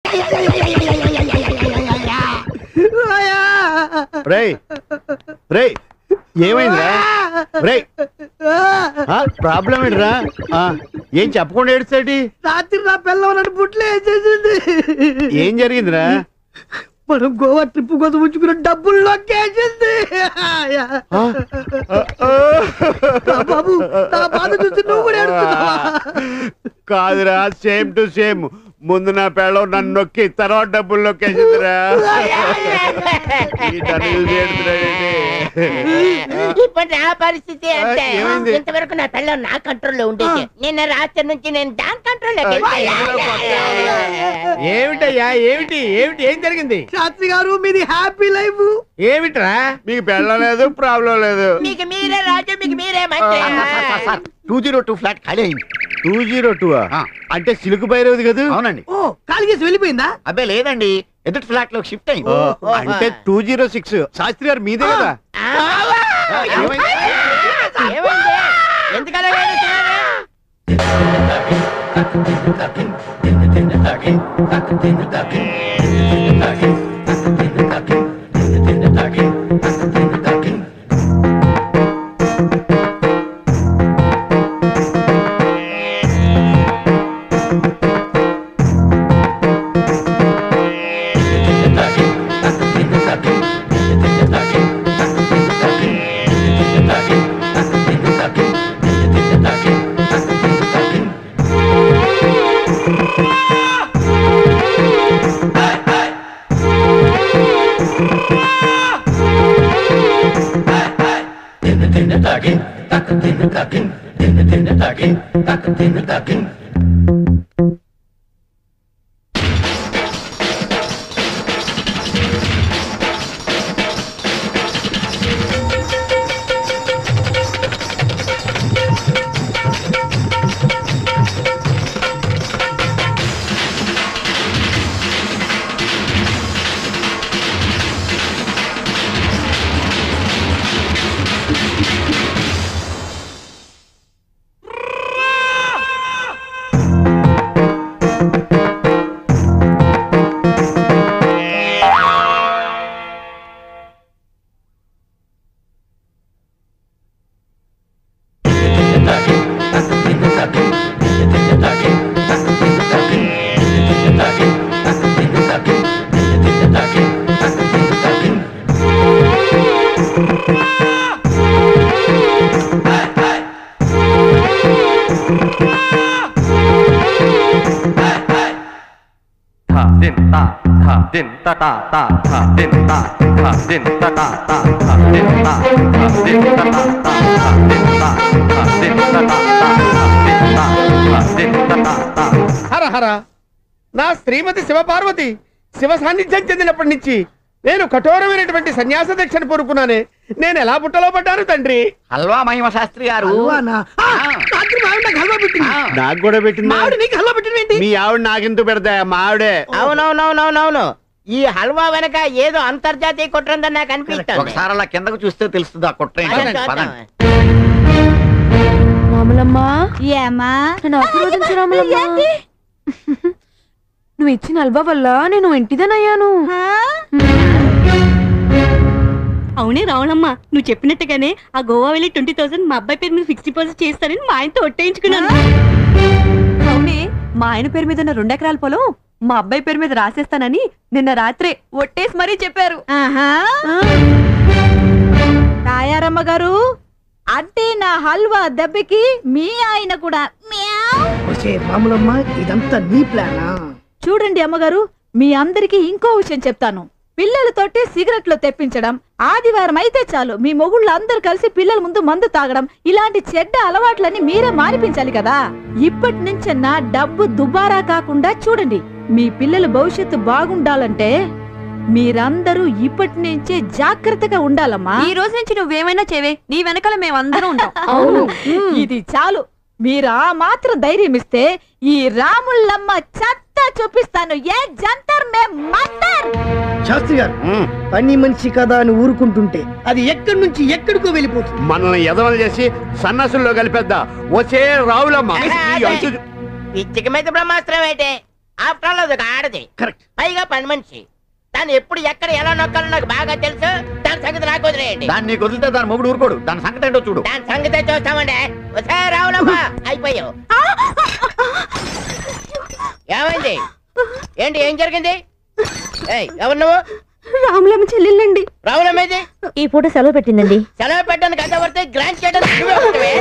రేయ్ రేయ్ ఏమైందిరా రేయ్ ప్రాబ్లం ఏంట్రా ఆ, ఏం చెప్పకుండా ఏడుస్తాటి రాత్రి నా పిల్లవ నన్ను బుట్లు వేసేసింది ఏం జరిగిందిరా మనం గోవా ట్రిప్ కోసం ఉంచుకున్న డబ్బులు నొక్కేసింది ఆ? నా బాబు నా బాధ చూసి నువ్వు కూడా ఏడుస్తున్నావా? కాదురా సేమ్ టు సేమ్ ముందు నా పెళ్ళం నన్ను నొక్కి తర్వాత డబ్బులు నొక్కేసిందిరా ఈ తను చూసి ఏడుస్తున్నాడేంటి? ఇప్పుడు నా పరిస్థితి అంటే ఆ, ఏమైంది? ఇంతవరకు నా పిల్లలు నా కంట్రోల్లో ఉండేది నిన్న రాత్రి నుంచి నేను దాని కంట్రోల్లో ఏమిటయ్యా ఏమిటి ఏమిటి ఏం జరిగింది శాస్త్రి గారు మీది హ్యాపీ లైఫ్ ఏమిట్రా మీకు పెళ్ళం లేదు ప్రాబ్లం లేదు మీకు మీరే రాజు మీకు మీరే మంత్రి టూ జీరో టూ ఫ్లాట్ ఖాళీ అయింది టూ జీరో టూ ఆ. అంటే సిలుకు బైరవది కదా అవునండి ఓ ఖాళీ చేసి వెళ్ళిపోయిందా అబ్బే లేదండి ఎదుటి ఫ్లాట్ లో షిఫ్ట్ అయింది ఓ, అంటే టూ జీరో సిక్స్ శాస్త్రి గారు మీదే కదా ఏమైంది ఎందుకలా ఏడుస్తున్నారు? ta din ta ta din ta ta ta ta din ta ta din ta ta ta ta din ta ta din ta ta ta ta din ta ta din ta ta ta ta din ta ta din ta ta ta హర హర నా శ్రీమతి శివపార్వతి శివ సాన్నిధ్యం చెందినప్పటి నుంచి నేను కఠోరమైనటువంటి సన్యాస దీక్షను కోరుకున్నానే నేను ఎలా బుట్టలో పడ్డాను తండ్రి హల్వా మహిమ శాస్త్రి గారు హల్వానా? ఆ, రాత్రి మా ఆవిడ నాకు హల్వా పెట్టింది ఆ, నాకు కూడా పెట్టింది మా ఆవిడ నీకు హల్వా పెట్టింది ఏంటి మీ ఆవిడ నాకెందుకు పెడతా మా ఆవిడే అవునవునవునవునవును ఈ హల్వా వెనక ఏదో అంతర్జాతీయ కుట్రందని నాకు అనిపిస్తుంది ఒకసారి అలా కిందకు చూస్తే తెలుస్తుంది ఆ కుట్ర ఏంటో. పదండి, పదండి. రాములమ్మా ఏమా నన్ను ఆశీర్వదించు రాములమ్మా నువ్వు ఇచ్చిన అల్వా వల్ల నేను ఇంటిదనయ్యాను అవునే రావణమ్మ నువ్వు చెప్పినట్టుగానే ఆ గోవా వెళ్ళి ట్వంటీ థౌసండ్ మా అబ్బాయి పేరు మీద ఫిక్స్ డిపాజిట్ చేస్తానని మా ఆయనతో ఒట్టేయించుకున్నాను అవునే మా ఆయన పేరు మీద ఉన్న రెండు ఎకరాల పొలం మా అబ్బాయి పేరు మీద రాసేస్తానని నిన్న రాత్రే ఒట్టేసి మరీ చెప్పారు ఆహా తాయారమ్మ గారు అంటే నా హల్వా దెబ్బకి మీ ఆయన కూడా మ్యావ్. వచ్చే రాములమ్మ ఇదంతా నీ ప్లానా చూడండి అమ్మగారు మీ అందరికీ ఇంకో విషయం చెప్తాను పిల్లలతోటి సిగరెట్లు తెప్పించడం ఆదివారం అయితే చాలు మీ మొగుళ్ళు అందరు కలిసి పిల్లల ముందు మందు తాగడం ఇలాంటి చెడ్డ అలవాట్లన్నీ మీరే మానిపించాలి కదా ఇప్పటి నుంచి నా డబ్బు దుబారా కాకుండా చూడండి మీ పిల్లల భవిష్యత్తు బాగుండాలంటే మీరందరూ ఇప్పటి నుంచే జాగ్రత్తగా ఉండాలమ్మా ఈ రోజు నుంచి నువ్వేమైనా చేవే నీ వెనకాల మేమందరం ఉంటాం అవును ఇది చాలు మీరు ఆ మాత్రం ధైర్యం ఇస్తే ఈ రాముళ్ళమ్మ చెత్త చూపిస్తాను ఏ జంతర్ మే మంతర్ శాస్త్రి గారు ఉమ్, పని మనిషి కదా అని ఊరుకుంటుంటే అది ఎక్కడి నుంచి ఎక్కడికో వెళ్ళిపోతుంది మనల్ని ఎదవలు చేసి సన్నాసుల్లో కలిపేద్దా వచ్చే రావులమ్మ ఈ అంచు- పిచ్చికి మీద బ్రహ్మాస్త్రం అయితే ఆఫ్టర్ ఆల్ అది ఒక ఆడది కరెక్ట్ పైగా పని మనిషి దాన్ని ఎప్పుడు ఎక్కడ ఎలా నొక్కాలో నాకు బాగా తెలుసు దాని సంగతి నాకు వదిలేయండి దాన్ని నీకు వదిలితే దాని మొగుడు ఊరుకోడు దాని సంగతి ఏంటో చూడు దాని సంగతి చూస్తామండి ఒకసారి రావులమ్మా అయిపోయావు ఏమైంది ఏంటి ఏం జరిగింది ఏయ్ ఎవరు నువ్వు రాములమ్మ చెల్లెళ్ళండి రావులమ్మ ఇది ఈ పూట సెలవు పెట్టిందండి సెలవు పెట్టడానికి కథ పడితే గ్రాంట్ చేయడానికి నువ్వే వస్తావే.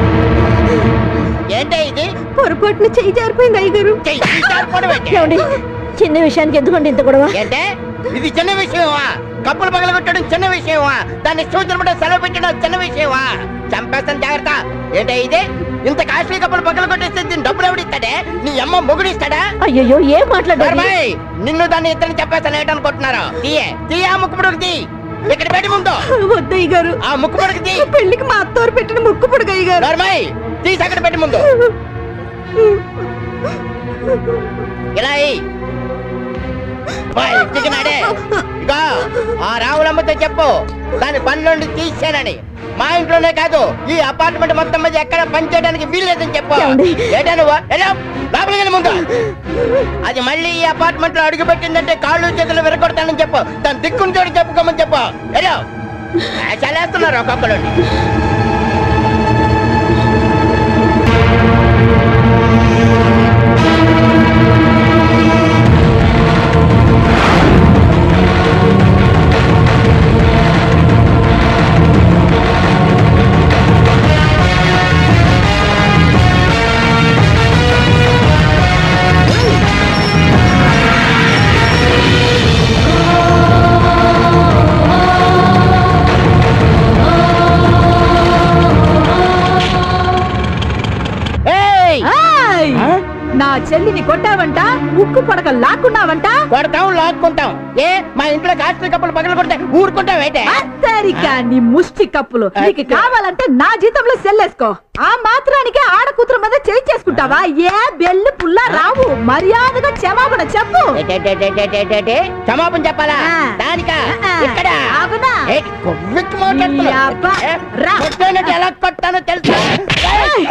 ఏంటి ఇది పొరపాటున చెయ్యి జారిపోయింది అయ్యగారు చెయ్యి తీసేసుకోవడం ఏంటి? ఏమండి చిన్న విషయానికి ఎందుకంటే ఇంత గొడవ ఏంటే ఇది చిన్న విషయమా కప్పులు పగలగొట్టడం చిన్న విషయమా దాన్ని సూచన సెలవు పెట్టడం చిన్న విషయమా చంపేస్తాను జాగ్రత్త ఏంటే ఇది ఇంత కాస్ట్లీ కప్పులు పగల కొట్టేస్తే దీని డబ్బులు ఎవడిస్తాడే నీ అమ్మ మొగుడు ఇస్తాడా అయ్యయ్యో ఏం మాట్లాడారు ధర్మాయ్, నిన్ను దాన్ని ఇద్దరిని చెప్పేస్తాను ఏంటనుకుంటున్నారు తీయే తీయే ఆ ముక్కుపుడుకు తీ ఇక్కడ పెట్టి ముందు వద్దయ్య గారు ఆ ముక్కుపుడుకు తీ పెళ్లికి మా అత్తవారు పెట్టిన ముక్కు పొడుగయ్య గారు ధర్మాయ్ తీసి అక్కడ పెట్టి ముందు ఇలా ఎయ్. బాయ్, చికెనాడే. ఇగో ఆ రావులమ్మతో చెప్పు దాని పనులు తీసానని మా ఇంట్లోనే కాదు ఈ అపార్ట్మెంట్ మొత్తం మీద ఎక్కడ పని చేయడానికి వీల్లేదని చెప్పు ఏమండి? ఏటా నువ్వు ఎలా లోపలికి వెళ్ళి ముందు అది మళ్ళీ ఈ అపార్ట్మెంట్ లో అడుగు పెట్టిందంటే కాళ్ళు చేతులు విరగొడతానని చెప్పు దాని దిక్కుని చోటు చెప్పుకోమని చెప్పు ఎలా చలేస్తున్నారు ఒక్కొక్కరు ఏయ్ ఏయ్! నా చెల్లిని కొట్టావంట ఉక్కు పడక లాక్కున్నావంట కొడతాం లాక్కుంటాం ఏ మా ఇంట్లో కాస్ట్లీ కప్పులు పగల కొడితే ఊరుకుంటాం ఏంటే అత్తరికా నీ ముష్టి కప్పులు నీకు కావాలంటే నా జీతంలో సెల్లేసుకో ఆ మాత్రానికి ఆడ కూతురు మీద చేయి చేసుకుంటావా ఏ బెల్లు పుల్ల రావు మర్యాదగా క్షమాపణ చెప్పు ఏటేటేటేటేటేటే? క్షమాపణ చెప్పాలా ఆ. దానికా ఆ. ఇక్కడ అవునా? ఏ, కొవ్వెక్కి మాట్లాడుతున్నావు. ఈ అబ్బా. ఏ, రా. కొట్టానంటే ఎలా కొట్టానో తెలుసా ఏయ్.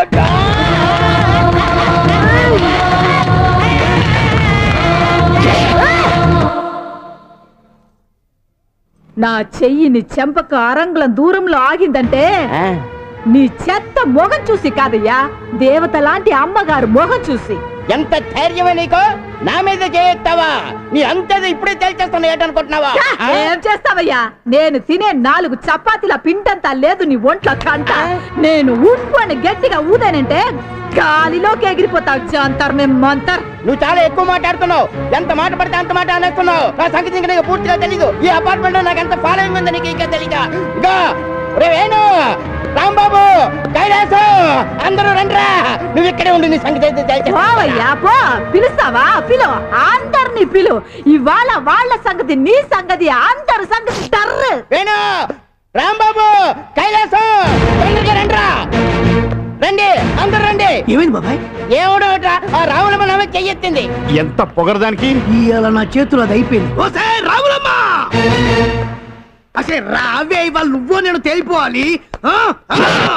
నా చెయ్యిని చెంపక అరంగుళం దూరంలో ఆగిందంటే ఆ, నీ చెత్త మొగం చూసి కాదయ్యా దేవత లాంటి అమ్మగారు మొగం చూసి ఎంత ధైర్యమే నీకు నా మీద చేయొత్తావా నీ అంతది ఇప్పుడే తేల్చేస్తాను ఏంటనుకుంటున్నావా ఆ? ఏం చేస్తావయ్యా నేను తినే నాలుగు చపాతీల పిండంతా లేదు నీ ఒంట్లో కంట నేను ఉప్పు అని గట్టిగా ఊదానంటే గాలిలోకి ఎగిరిపోతావు జంతర్ మేము మంతర్ నువ్వు చాలా ఎక్కువ మాట్లాడుతున్నావు ఎంత మాట పడితే అంత మాట అనేస్తున్నావు నా సంగతి ఇంకా నీకు పూర్తిగా తెలీదు ఈ అపార్ట్మెంట్ లో నాకు ఎంత ఫాలోయింగ్ ఉంది నీకు ఇంకా తెలీదా ఇగో రే వేణు రాంబాబు కైలాసు అందరూ రండిరా నువ్వు ఇక్కడే ఉండి నీ సంగతి అయితే తేల్చేస్తా. పోవయ్యా పో పిలుస్తావా పిలువ అందరిని పిలు ఇవాళ వాళ్ళ సంగతి నీ సంగతి అందరి సంగతి టర్రు వేణు రాంబాబు కైలాసం తొందరగా రండిరా రండి అందరూ రండి ఏమైంది బాబాయ్ ఏమిడో ఆ రావులమ్మ నామే చెయ్యెత్తింది ఎంత పొగరదానికి ఇవాళ నా చేతులు అది అయిపోయింది ఓ సార్ రావులమ్మా అసలు రావే ఇవాళ నువ్వో నేను తేలిపోవాలి ఆ? ఆ!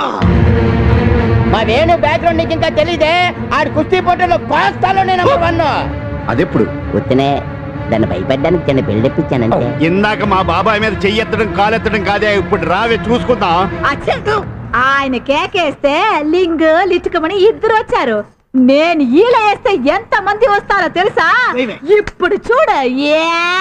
మా వేణు బ్యాక్గ్రౌండ్ నీకు ఇంకా తెలీదే ఆడు కుస్తీ పోటీలో కోస్తాలో నేను నెంబర్ వన్ అదెప్పుడు వద్దునే దాన్ని భయపడ్డానికి చిన్న బిల్డప్ ఇచ్చానంటే ఇందాక మా బాబాయ్ మీద చెయ్యెత్తడం కాలెత్తడం కాదే ఇప్పుడు రావే చూసుకుందాం అచ్చా ఆయన కేకేస్తే లింగ్ లిటుకమని ఇద్దరు వచ్చారు నేను ఈల వేస్తే ఎంత మంది వస్తారో తెలుసా వేయ్. ఇప్పుడు చూడ ఏ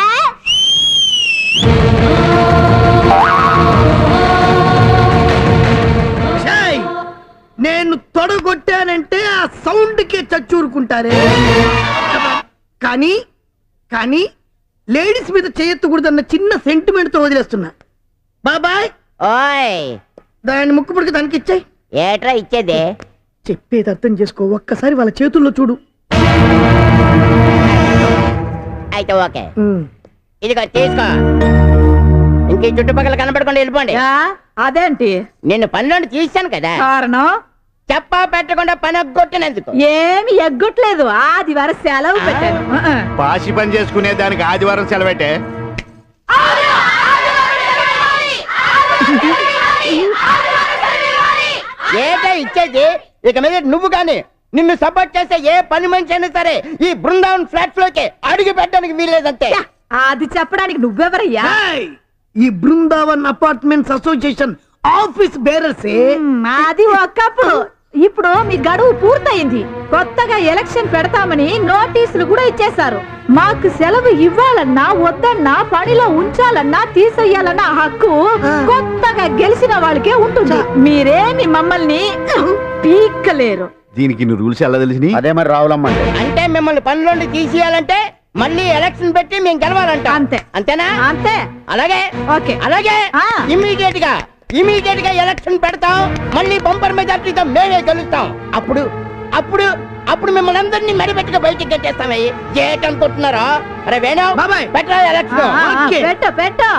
ఛాయ్! నేను తొడగొట్టానంటే ఆ సౌండ్ కి చచ్చూరుకుంటారే కానీ కానీ లేడీస్ మీద చేయెత్తకూడదన్న చిన్న సెంటిమెంట్ తో వదిలేస్తున్నా బాబాయ్ ఓయ్ దాని ముక్కు పుడికి దానికి ఇచ్చాయి ఏట్రా ఇచ్చేదే చెప్పేది అర్థం చేసుకో ఒక్కసారి వాళ్ళ చేతుల్లో చూడు అయితే ఓకే ఉమ్. ఇదిగో తీసుకో ఇంక ఈ చుట్టుపక్కల కనపడకుండా వెళ్ళిపోండి యా, అదేంటి నిన్ను పనిలోని తీశాను కదా కారణం చెప్పా పెట్టకుండా పని కొట్టినందుకు ఏమి ఎగ్గొట్లేదు ఆదివారం సెలవు పెట్టాను ఆ, ఆ. పాసి పని చేసుకునే దానికి ఆదివారం సెలవెట్టే ఏటా ఇచ్చేది ఇక మీద నువ్వు గాని నిన్ను సపోర్ట్ చేసే ఏ పని మనిషి అయినా సరే ఈ బృందావన్ ఫ్లాట్స్ లోకి అడుగు పెట్టడానికి వీల్లేదంతే అది చెప్పడానికి నువ్వెవరయ్యా ఏయ్! ఈ బృందావన్ అపార్ట్మెంట్స్ అసోసియేషన్ ఆఫీస్ బేరర్సే మ్, అది ఒకప్పుడు ఇప్పుడు మీ గడువు పూర్తయింది కొత్తగా ఎలక్షన్ పెడతామని నోటీసులు కూడా ఇచ్చేశారు మాకు సెలవు ఇవ్వాలన్నా వద్దన్నా పనిలో ఉంచాలన్నా తీసేయాలన్నా హక్కు కొత్తగా గెలిచిన వాళ్ళకే ఉంటుంది మీరేమి మమ్మల్ని పీక్కలేరు దీనికి ఇన్ని రూల్స్ ఎలా తెలిసినాయి అదే మరి రావులమ్మ అంటే అంటే మిమ్మల్ని పనిలోండి తీసేయాలంటే మళ్ళీ ఎలక్షన్ పెట్టి మేము గెలవాలంట అంతే. అంతేనా అంతే అలాగే ఓకే అలాగే ఆ. ఇమీడియట్ గా ఇమీడియట్ గా ఎలక్షన్ పెడతాం మళ్ళీ బంపర్ మెజార్టీతో మేమే గెలుస్తాం అప్పుడు అప్పుడు అప్పుడు మిమ్మల్ని అందరినీ మెడబెట్టుగా బయటికి కట్టేస్తామయ్యి ఏటనుకుంటున్నారా అరే వేణు బాబాయ్. పెట్టరా ఎలక్షన్ ఆ, ఆ, ఓకే. పెట్టు పెట్టు